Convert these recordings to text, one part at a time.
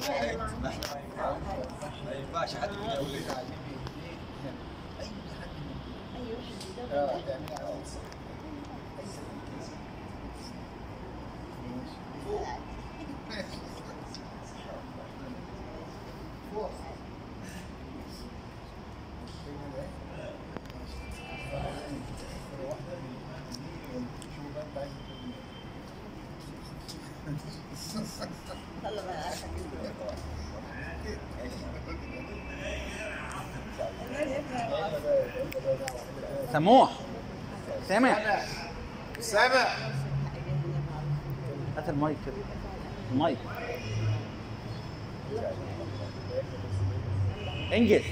ما ينفعش حد من اولاد علمني اي حد اه تعملي على واتساب فوق ماشي فوق يلا بقى سموح سامع سامع هات المايك كده المايك انجز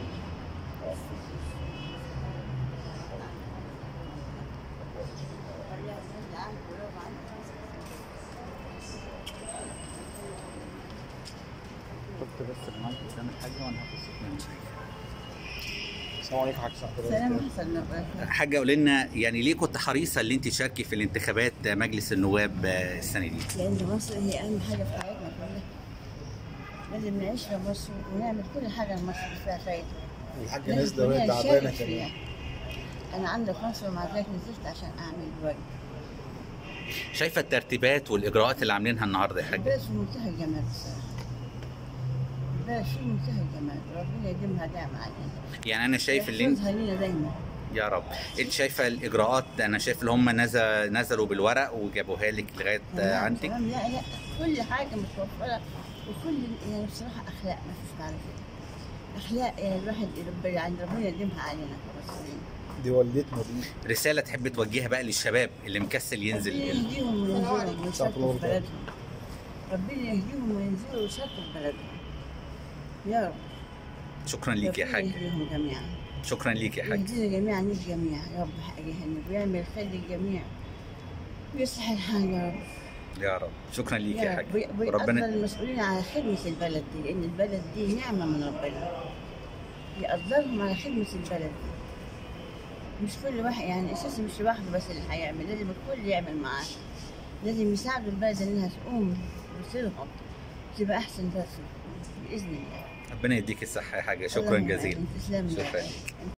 حط بس المايك قدام الحاجة وانا هبص منك السلام عليكم حاج صاحبي سلام حسن نبقى. حاجة قولي لنا يعني ليه كنت حريصة ان انت تشاركي في الانتخابات مجلس النواب آه، السنة دي؟ لأن مصر هي أهم حاجة في حياتنا كلها لازم نعيش في مصر ونعمل كل حاجة لمصر فيها فايدة الحاجة لازم نازلة وهي كلنا تعبانة نشارك فيها. كمان أنا عندي في مصر ومع ذلك نزلت عشان أعمل الواجب شايفة الترتيبات والإجراءات اللي عاملينها النهاردة يا حاجة؟ البلد في منتهى الجمال بصراحة البلد في منتهى الجمال ربنا يديمها دعم علينا يعني أنا شايف اللي يحفظها لينا دايما يا رب انت شايفه الاجراءات انا شايف اللي هم نزل نزلوا بالورق وجابوها لك لغايه تمام، عندك تمام. لا لا كل حاجة متوفرة وكل يعني بصراحة أخلاق ما فيش بعد كده أخلاق يعني الواحد رب- يعني ربنا يديمها علينا كمصريين دي والدتنا دي رساله تحب توجهها بقى للشباب اللي مكسل ربنا ينزل يهديهم وينزلوا ويشاركوا استغفر في الله. بلدهم ربنا يهديهم وينزلوا ويشاركوا في بلدهم يا رب شكرا ليك يا ربنا حاج يهديهم جميعا شكرا ليك يا حاج يهدينا جميعا الجميع يا رب حق جهنم ويعمل خير للجميع ويصلح الحال يا رب يا رب شكرا ليك يا يا حاج رب وي- ويقدر ربنا المسؤولين على خدمة البلد دي لأن البلد دي نعمة من ربنا يقدرهم على خدمة البلد دي مش كل واحد يعني أساسا مش لوحده بس اللي هيعمل لازم الكل يعمل معاه لازم يساعدوا البلد إنها تقوم بصيرهم تبقى أحسن بس بإذن الله ربنا يديك الصحه يا حاجه شكرا اللهم جزيلا آمين. تسلم لي. شكرا